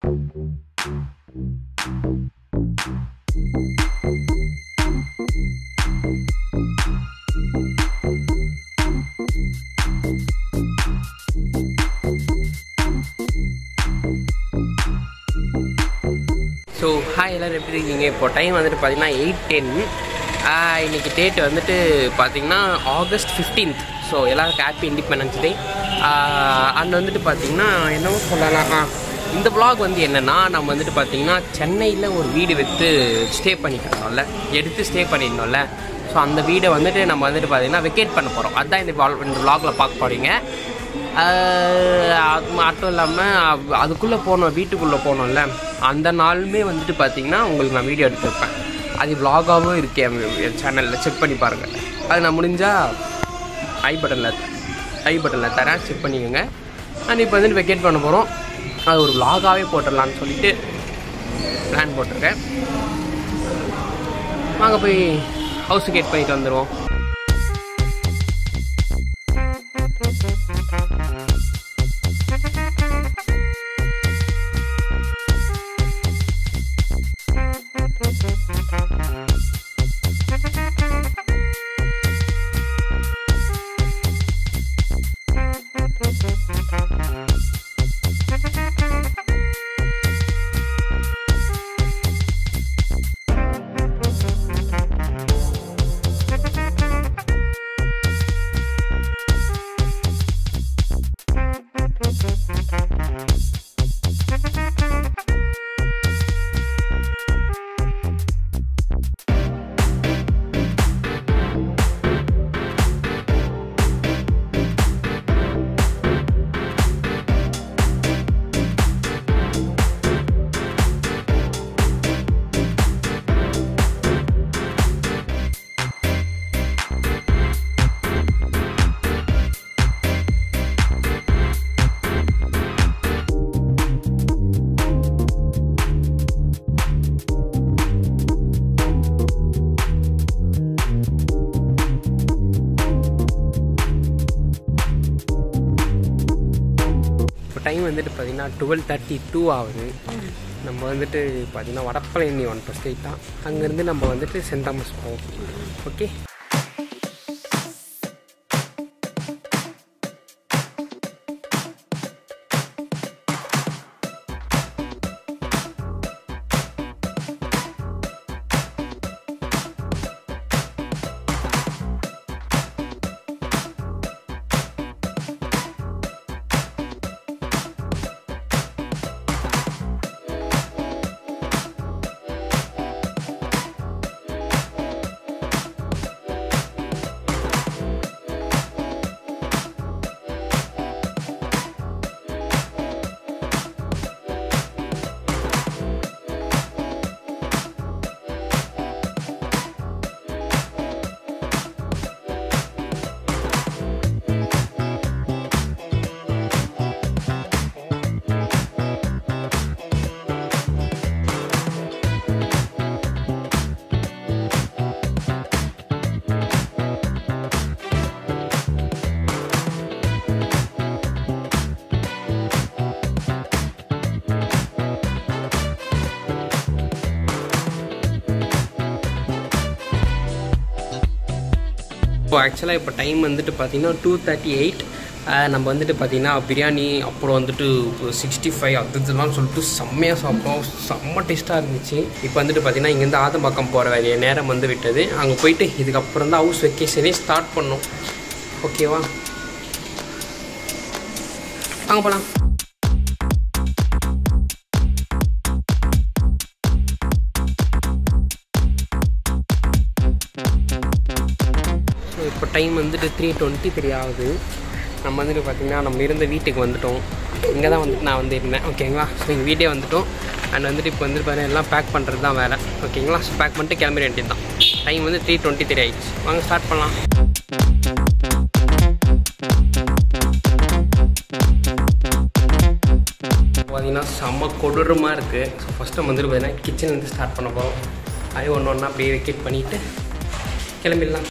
So hi எல்லோரும் எப்படி இருக்கீங்க இப்போ டைம் வந்துட்டு பார்த்தீங்கன்னா எயிட் டென் இன்னைக்கு டேட் வந்துட்டு பார்த்தீங்கன்னா ஆகஸ்ட் ஃபிஃப்டீன்த் ஸோ எல்லாருக்கும் ஹாப்பி இண்டிபெண்டன்ஸ் டே அண்ட் வந்துட்டு பார்த்தீங்கன்னா என்னவோ சொல்லலாம் ஆ, இந்த vlog வந்து என்னென்னா நம்ம வந்துட்டு பார்த்தீங்கன்னா சென்னையில் ஒரு வீடு விற்று ஸ்டே பண்ணிக்கிறோம்ல எடுத்து ஸ்டே பண்ணியிருந்தோம்ல ஸோ அந்த வீடை வந்துட்டு நம்ம வந்துட்டு பார்த்தீங்கன்னா வெக்கேட் பண்ண போகிறோம் அதுதான் இந்த vlog- இந்த vlogல பார்க்க போகிறீங்க ஆஹ் அது மட்டும் இல்லாமல் அதுக்குள்ளே போனோம் வீட்டுக்குள்ளே போனோம்ல அந்த நாளுமே வந்துட்டு பார்த்தீங்கன்னா உங்களுக்கு நான் வீடியோ எடுத்திருப்பேன் அது vlog-ஆவும் இருக்கேன் என் சேனலில் செக் பண்ணி பாருங்கள் அது நான் முடிஞ்சால் ஐ பட்டனில் ஐ பட்டனில் தரேன் செக் பண்ணிக்கோங்க நான் இப்போ வந்துட்டு வெக்கேட் பண்ண போகிறோம் அது ஒரு vlog-ஆவே போட்டுடலான்னு சொல்லிட்டு பிளான் போட்டிருக்கேன் வாங்க போய் ஹவுஸ் கேட் பண்ணிட்டு வந்துடுவோம் இப்போ டைம் வந்துட்டு பார்த்தீங்கன்னா டுவெல் தேர்ட்டி டூ ஆகுது நம்ம வந்துட்டு பார்த்தீங்கன்னா வடப்பழனி ஒன் ஃபஸ்ட் ஸ்டேட் தான் அங்கேருந்து நம்ம வந்துட்டு சென்ட் தாமஸ் போவோம் ஓகே இப்போ ஆக்சுவலாக இப்போ டைம் வந்துட்டு பார்த்தீங்கன்னா டூ தேர்ட்டி எயிட் நம்ம வந்துட்டு பார்த்தீங்கன்னா பிரியாணி அப்புறம் வந்துட்டு சிக்ஸ்டி ஃபைவ் அது இதெல்லாம் சொல்லிட்டு செம்மையாக சாப்பிட்டோம் செம்ம டேஸ்ட்டாக இருந்துச்சு இப்போ வந்துட்டு பார்த்தீங்கன்னா இங்கேருந்து ஆதம்பாக்கம் போகிற வேலைய நேரம் வந்து விட்டது அங்கே போயிட்டு இதுக்கப்புறம் தான் ஹவுஸ் வெக்கேஷனே ஸ்டார்ட் பண்ணோம் ஓகேவா வாங்க போகலாம் ஸோ இப்போ டைம் வந்துட்டு த்ரீ டுவெண்ட்டி த்ரீ ஆகுது நம்ம வந்துட்டு பார்த்திங்கன்னா நம்ம இருந்த வீட்டுக்கு வந்துட்டோம் இங்கே தான் வந்துட்டு நான் வந்து இருந்தேன் ஓகேங்களா ஸோ எங்கள் வீட்டே வந்துட்டோம் அண்ட் வந்துட்டு இப்போ வந்துட்டு பாருங்க எல்லாம் பேக் பண்ணுறது தான் வேலை ஓகேங்களா ஸோ பேக் பண்ணிட்டு கிளம்பிட வேண்டியது தான் டைம் வந்து த்ரீ டுவெண்ட்டி த்ரீ ஆயிடுச்சு வாங்க ஸ்டார்ட் பண்ணலாம் பார்த்தீங்கன்னா செம்ம கொடூரமாக இருக்குது ஸோ ஃபஸ்ட்டு நம்ம வந்துட்டு பார்த்தீங்கன்னா கிச்சன்லேருந்து ஸ்டார்ட் பண்ண போகிறோம் அது ஒன்று ஒன்றா அப்படியே வெக்கேட் பண்ணிவிட்டு கிளம்பிடலாம்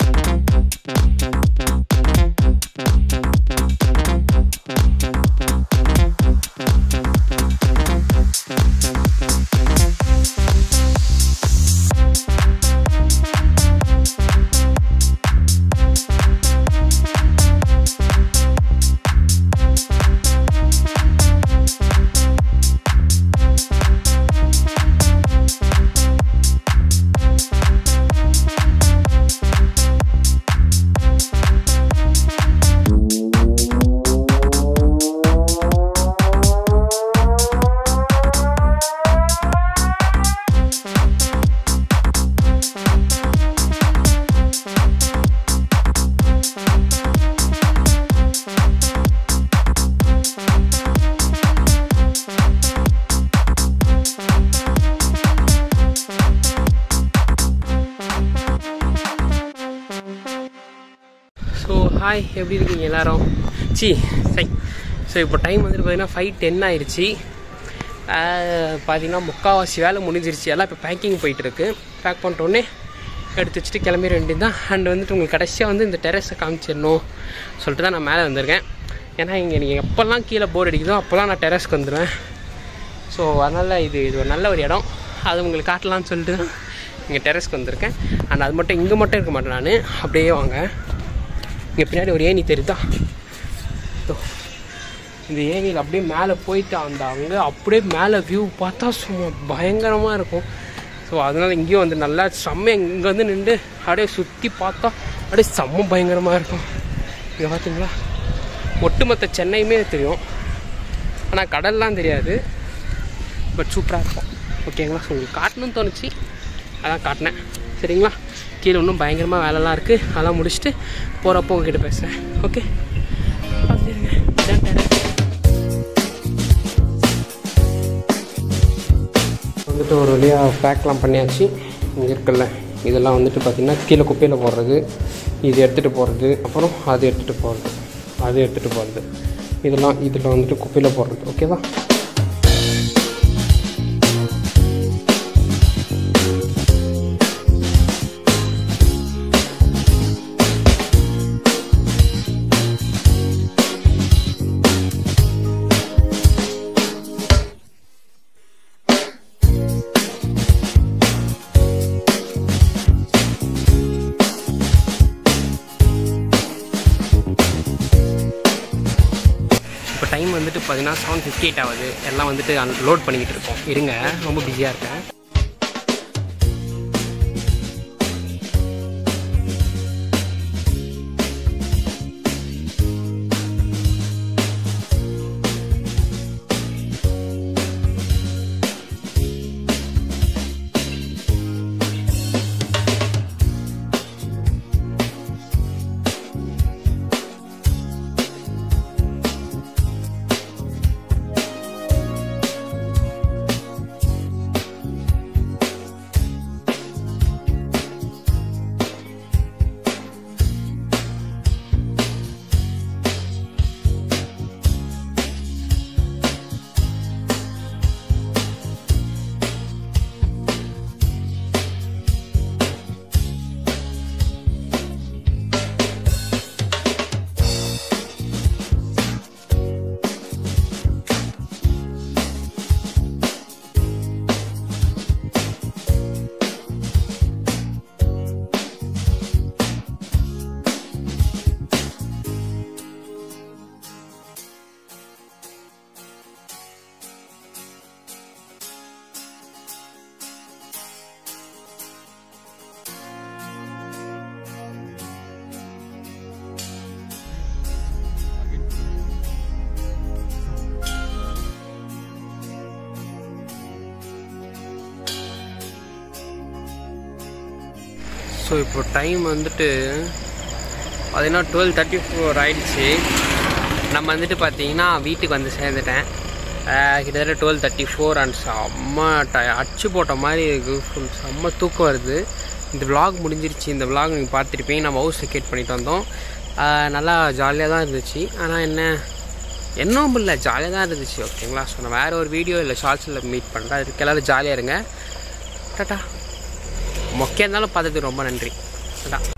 ஸோ ஹாய் எப்படி இருக்கீங்க எல்லாரும் சி சை ஸோ இப்போ டைம் வந்துட்டு பார்த்தீங்கன்னா ஃபைவ் டென் ஆயிடுச்சு பார்த்தீங்கன்னா முக்கால்வாசி வேலை முடிஞ்சிருச்சு எல்லாம் இப்போ பேக்கிங் போயிட்டுருக்கு பேக் பண்ணிட்டோன்னே எடுத்து வச்சுட்டு கிளம்பிட வேண்டியது தான் அண்ட் வந்துட்டு உங்களுக்கு கடைசியாக வந்து இந்த டெரஸை காமிச்சிடணும் சொல்லிட்டு தான் நான் மேலே வந்திருக்கேன் ஏன்னா இங்கே நீங்கள் எப்போல்லாம் கீழே போர் அடிக்குதோ அப்போல்லாம் நான் டெரஸ்க்கு வந்துடுவேன் ஸோ அதனால் இது இது ஒரு நல்ல ஒரு இடம் அது உங்களுக்கு காட்டலாம்னு சொல்லிட்டு தான் இங்கே டெரஸ்க்கு வந்திருக்கேன் அண்ட் அது மட்டும் இங்கே மட்டும் இருக்க மாட்டேன் நான் அப்படியே வாங்க இங்கே பின்னாடி ஒரு ஏணி தெரியுதா இதோ. இந்த ஏணியில் அப்படியே மேலே போயிட்டு அந்த அங்கே அப்படியே மேலே வியூ பார்த்தா சும்மா பயங்கரமாக இருக்கும் ஸோ அதனால் இங்கேயும் வந்து நல்லா செம்ம இங்கே வந்து நின்று அப்படியே சுற்றி பார்த்தா அப்படியே செம்ம பயங்கரமாக இருக்கும் இங்கே பார்த்தீங்களா ஒட்டுமொத்த சென்னையுமே தெரியும் ஆனால் கடல்லாம் தெரியாது பட் சூப்பராக இருக்கும் ஓகேங்களா ஸோ உங்களுக்கு காட்டணும்னு தோணுச்சு அதான் காட்டினேன் சரிங்களா கீழே இன்னும் பயங்கரமாக வேலைலாம் இருக்குது அதெல்லாம் முடிச்சுட்டு போகிறப்போ உங்ககிட்ட பேசுகிறேன் ஓகே பார்த்துருங்க இதான் terrace. வந்துட்டு ஒரு வழியாக பேக்லாம் பண்ணியாச்சு இங்கே இருக்குல்ல இதெல்லாம் வந்துட்டு பார்த்திங்கன்னா கீழே குப்பையில் போடுறது இது எடுத்துகிட்டு போகிறது அப்புறம் அது எடுத்துகிட்டு போகிறது அது எடுத்துகிட்டு போகிறது இதெல்லாம் இதில் வந்துட்டு குப்பையில் போடுறது ஓகேவா இப்போ டைம் வந்துட்டு பார்த்தீங்கன்னா செவன் ஃபிஃப்டி எயிட் ஆகுது எல்லாம் வந்துட்டு லோட் பண்ணிக்கிட்டு இருக்கோம் இருங்க ரொம்ப பிஸியாக இருக்கேன் ஸோ இப்போ டைம் வந்துட்டு பார்த்தீங்கன்னா டுவெல் தேர்ட்டி ஃபோர் ஆயிடுச்சு நம்ம வந்துட்டு பார்த்தீங்கன்னா வீட்டுக்கு வந்து சேர்ந்துட்டேன் ஆஹ் கிட்டத்தட்ட டுவெல் தேர்ட்டி ஃபோர் அண்ட் செம்ம ட அச்சு போட்ட மாதிரி இருக்குது ஃபுல் செம்ம தூக்கம் வருது இந்த vlog முடிஞ்சிருச்சு இந்த vlog நீங்கள் பார்த்துருப்பீங்க நம்ம ஹவுஸ் வெக்கேட் பண்ணிட்டு வந்தோம் ஆஹ் நல்லா ஜாலியாக தான் இருந்துச்சு ஆனால் என்ன என்னவும் இல்லை ஜாலியாக தான் இருந்துச்சு ஓகேங்களா ஸோ நான் வேறு ஒரு வீடியோ இல்லை ஷார்ட்ஸில் மீட் பண்ணுறேன் அதுக்கு எல்லாரும் ஜாலியாக இருங்க டாட்டா மொக்கையாக இருந்தாலும் பார்த்ததுக்கு ரொம்ப நன்றி டாட்டா